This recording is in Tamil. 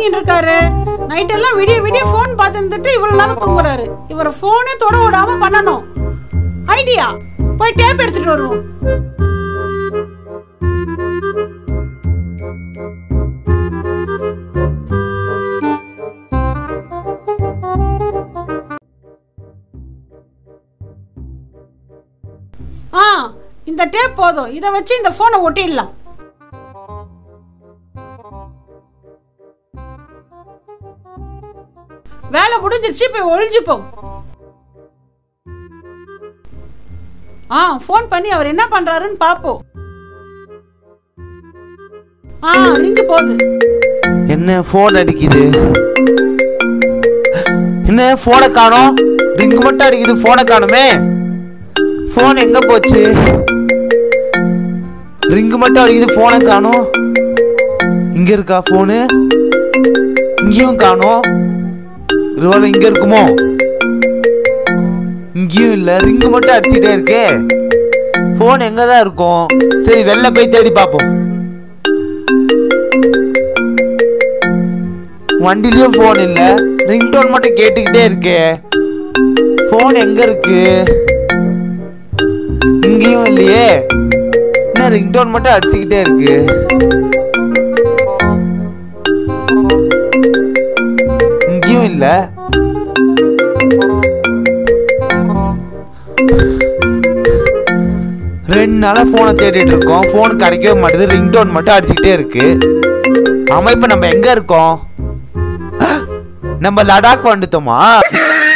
தூங்கிட்டு இருக்காரு நைட் எல்லாம் விடிய விடிய ஃபோன் பார்த்து இருந்துட்டு இவ்வளவு நேரம் தூங்குறாரு இவரை ஃபோனே தொட விடாம பண்ணணும் ஐடியா போய் டேப் எடுத்துட்டு வருவோம் ஆ இந்த டேப் போதும் இதை வச்சு இந்த ஃபோனை ஒட்டிடலாம் வேலை முடிஞ்சிருச்சு போய் ஒளிஞ்சுப்போம் ஆ ஃபோன் பண்ணி அவர் என்ன பண்றாருன்னு பாப்போம் ஆ ரிங்கு போகுது என்ன ஃபோன் அடிக்குது என்ன ஃபோனை காணோம் ரிங்கு மட்டும் அடிக்குது ஃபோனை காணுமே ஃபோன் எங்க போச்சு ரிங்கு மட்டும் அடிக்குது ஃபோனை காணோம் இங்க இருக்கா ஃபோனு இங்கேயும் காணோம் ஒருவேளை இங்க இருக்குமோ இங்கேயும் இல்ல ரிங்கு மட்டும் அடிச்சுட்டே இருக்கே ஃபோன் எங்க தான் இருக்கும் சரி வெளில போய் தேடி பார்ப்போம் வண்டிலயும் ஃபோன் இல்ல ரிங்டோன் மட்டும் கேட்டுக்கிட்டே இருக்கே ஃபோன் எங்க இருக்கு இங்கேயும் இல்லையே என்ன ரிங்டோன் மட்டும் அடிச்சுக்கிட்டே இருக்கு இங்கேயும் இல்ல ரெண்டு நாளா போனை தேடிட்டு இருக்கோம் போன் கிடைக்கவே மாட்டேது ரிங்டோன் மட்டும் அடிச்சுக்கிட்டே இருக்கு ஆமா இப்ப நம்ம எங்க இருக்கோம் நம்ம லடாக் வந்துட்டோமா